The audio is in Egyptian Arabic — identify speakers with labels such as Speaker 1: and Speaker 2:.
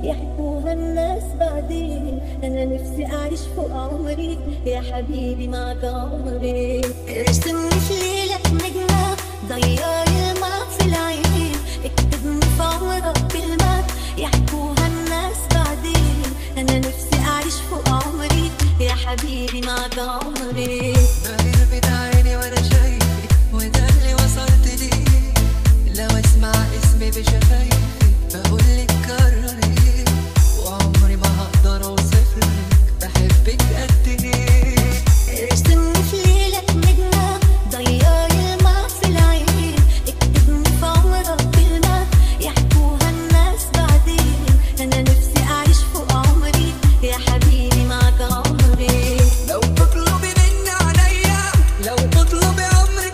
Speaker 1: يحكوها الناس بعدين انا نفسي اعيش فوق عمري يا حبيبي معك عمري ارسمني في ليلك نجمة ضيعي الماء في العين اكتبني في عمرك كلمة يحكوها الناس بعدين انا نفسي اعيش فوق عمري يا حبيبي معك عمري
Speaker 2: باهر بين عيني وانا شايفك وده اللي وصلت ليه لو اسمع اسمي بشفايفي بقولك كرري وعمري ما هقدر اوصفلك بحبك قد ايه
Speaker 1: ارسمني في ليلك نجمة ضيعي الماء في العين اكتبني في عمرك كلمة يحكوها الناس بعدين انا نفسي اعيش فوق عمري يا حبيبي معك عمري
Speaker 2: لو تطلبي مني عليا لو تطلبي عمري